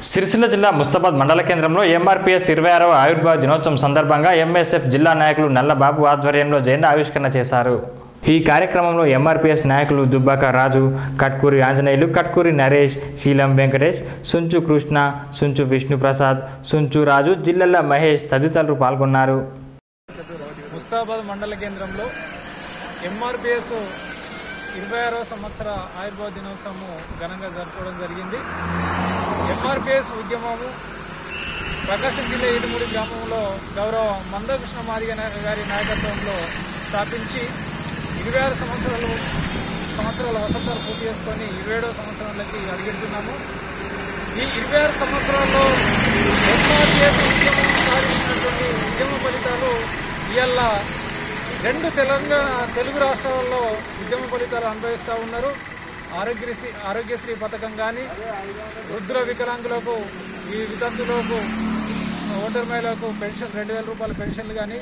సిరిసిల్ల జిల్లా ముస్తాబాద్ మండల కేంద్రంలో ఎంఆర్పీఎస్ ఇరవై ఆరవ ఆవిర్భావ దినోత్సవం సందర్భంగా ఎంఎస్ఎఫ్ జిల్లా నాయకులు నల్లబాబు ఆధ్వర్యంలో జెండా ఆవిష్కరణ చేశారు ఈ కార్యక్రమంలో ఎంఆర్పీఎస్ నాయకులు దుబ్బాక రాజు కట్కూరి ఆంజనేయులు కట్కూరి నరేష్ శీలం వెంకటేష్ సుంచు కృష్ణ సుంచు విష్ణుప్రసాద్ సుంచు రాజు జిల్లెల్ల మహేష్ తదితరులు పాల్గొన్నారు ముస్తాబాద్ మండల కేంద్రంలో ఎంఆర్పిఎస్ ఇరవై ఆరవ సంవత్సర ఆయుర్వేద దినోత్సవము ఘనంగా జరుపుకోవడం జరిగింది ఎంఆర్పిఎస్ ఉద్యమము ప్రకాశం జిల్లా ఇటుమూడి గ్రామంలో గౌరవ మందకృష్ణ మాదిగ నా- గారి నాయకత్వంలో స్థాపించి ఇరవై ఆరు సంవత్సరాలు సంవత్సరాల వసంతాలు పూర్తి చేసుకొని ఇరవై ఏడవ సంవత్సరంలోకి అడుగుతున్నాము ఈ ఇరవై ఆరు సంవత్సరాల్లో ఎంఆర్పిఎస్ ఉద్యమం సాధించినటువంటి ఉద్యమ ఫలితాలు ఇవాళ రెండు తెలంగాణ తెలుగు రాష్ట్రాల్లో ఉద్యమ ఫలితాలు అనుభవిస్తూ ఉన్నారు ఆరోగ్యశ్రీ ఆరోగ్యశ్రీ పథకం కానీ వృద్ధుల వికలాంగులకు ఈ వితంతులకు ఓటర్ మహిళలకు పెన్షన్ రెండు వేల రూపాయల పెన్షన్లు కానీ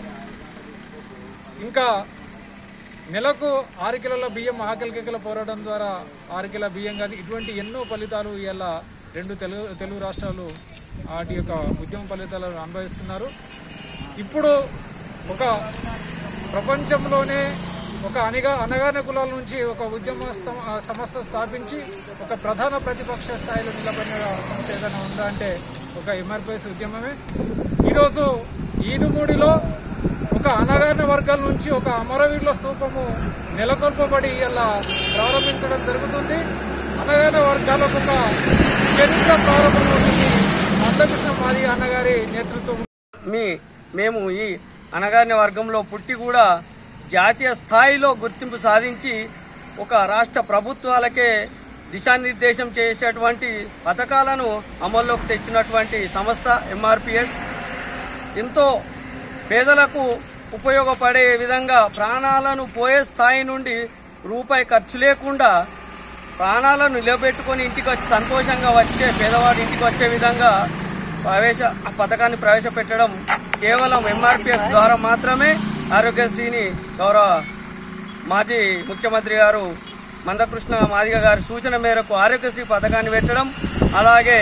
ఇంకా నెలకు ఆరు కిలోల బియ్యం ఆకలి కేకల పోరాటం ద్వారా ఆరు కిలో బియ్యం కానీ ఇటువంటి ఎన్నో ఫలితాలు ఇలా రెండు తెలుగు తెలుగు రాష్ట్రాలు వాటి యొక్క ఉద్యమ ఫలితాలను అనుభవిస్తున్నారు ఇప్పుడు ఒక ప్రపంచంలోనే ఒక అనిగా అనగాన కులాల నుంచి ఒక ఉద్యమ స్థ- ఆ సంస్థ స్థాపించి ఒక ప్రధాన ప్రతిపక్ష స్థాయిలో నిలబడిన సంస్థ ఏదైనా ఉందా అంటే ఒక ఎంఆర్పిఎస్ ఉద్యమమే ఈరోజు ఈనుమూడిలో ఒక అనగారిన వర్గాల నుంచి ఒక అమరవీరుల స్తూపము నెలకొల్పబడి ఇలా ప్రారంభించడం జరుగుతుంది అనగారిన వర్గాలకు ఒక చరిత్ర ప్రారంభమవుతుంది మందకృష్ణ మాది అన్నగారి నేతృత్వం మీ మేము ఈ అనగారిన వర్గంలో పుట్టి కూడా జాతీయ స్థాయిలో గుర్తింపు సాధించి ఒక రాష్ట్ర ప్రభుత్వాలకే దిశానిర్దేశం చేసేటువంటి పథకాలను అమల్లోకి తెచ్చినటువంటి సంస్థ ఎంఆర్పిఎస్ ఎంతో పేదలకు ఉపయోగపడే విధంగా ప్రాణాలను పోయే స్థాయి నుండి రూపాయి ఖర్చు లేకుండా ప్రాణాలను నిలబెట్టుకొని ఇంటికి వచ్చి సంతోషంగా వచ్చే పేదవాడి ఇంటికి వచ్చే విధంగా ప్రవేశ ఆ పథకాన్ని ప్రవేశపెట్టడం కేవలం ఎంఆర్పిఎస్ ద్వారా మాత్రమే ఆరోగ్యశ్రీని గౌరవ మాజీ ముఖ్యమంత్రి గారు మందకృష్ణ మాదిగ గారి సూచన మేరకు ఆరోగ్యశ్రీ పథకాన్ని పెట్టడం అలాగే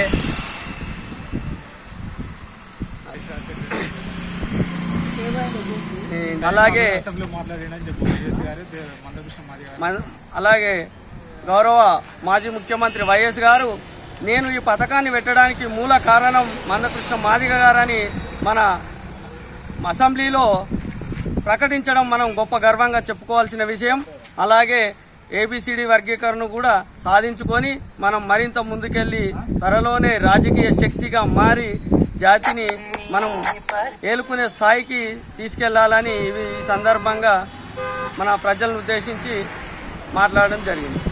అలాగే అసెంబ్లీ మాట్లాడినని చెప్పి కేసీ గారు దే- మందకృష్ణ మాది గారు మన- అలాగే గౌరవ మాజీ ముఖ్యమంత్రి వైఎస్ గారు నేను ఈ పథకాన్ని పెట్టడానికి మూల కారణం మందకృష్ణ మాదిగ గారని మన అసెంబ్లీలో ప్రకటించడం మనం గొప్ప గర్వంగా చెప్పుకోవాల్సిన విషయం అలాగే ఏబిసిడి వర్గీకరణ కూడా సాధించుకొని మనం మరింత ముందుకెళ్లి త్వరలోనే రాజకీయ శక్తిగా మారి జాతిని మనం ఏలుకునే స్థాయికి తీసుకెళ్లాలని ఇవి ఈ సందర్భంగా మన ప్రజలను ఉద్దేశించి మాట్లాడడం జరిగింది